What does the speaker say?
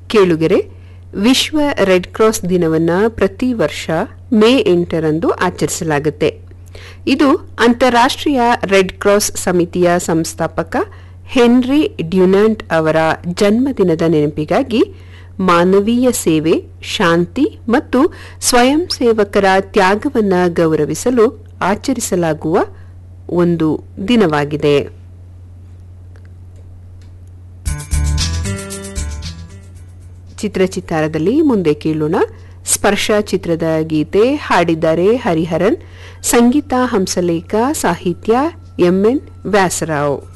ಕೇಳುಗೆರೆ ವಿಶ್ವ red cross ದಿನವನ್ನು ಪ್ರತಿ ವರ್ಷ ಮೇ ಎಂಟರಂದು ಆಚರಿಸಲಾಗುತ್ತೆ ಇದು ಅಂತಾರಾಷ್ಟ್ರೀಯ ರೆಡ್ ಕ್ರಾಸ್ ಸಮಿತಿಯ ಸಂಸ್ಥಾಪಕ ಹೆನ್ರಿ ಡ್ಯುನಾಂಟ್ ಅವರ ಜನ್ಮದಿನದ ನೆನಪಿಗಾಗಿ ಮಾನವೀಯ ಸೇವೆ ಶಾಂತಿ ಮತ್ತು ಸ್ವಯಂ ಸೇವಕರ ತ್ಯಾಗವನ್ನು ಗೌರವಿಸಲು ಆಚರಿಸಲಾಗುವ ಒಂದು ದಿನವಾಗಿದೆ ಚಿತ್ರಚಿತ್ತಾರದಲ್ಲಿ ಮುಂದೆ ಕೇಳೋಣ ಸ್ಪರ್ಶ ಚಿತ್ರದ ಗೀತೆ ಹಾಡಿದ್ದಾರೆ ಹರಿಹರನ್ ಸಂಗೀತ ಹಂಸಲೇಖ ಸಾಹಿತ್ಯ ಎಂಎನ್ ವ್ಯಾಸರಾವ್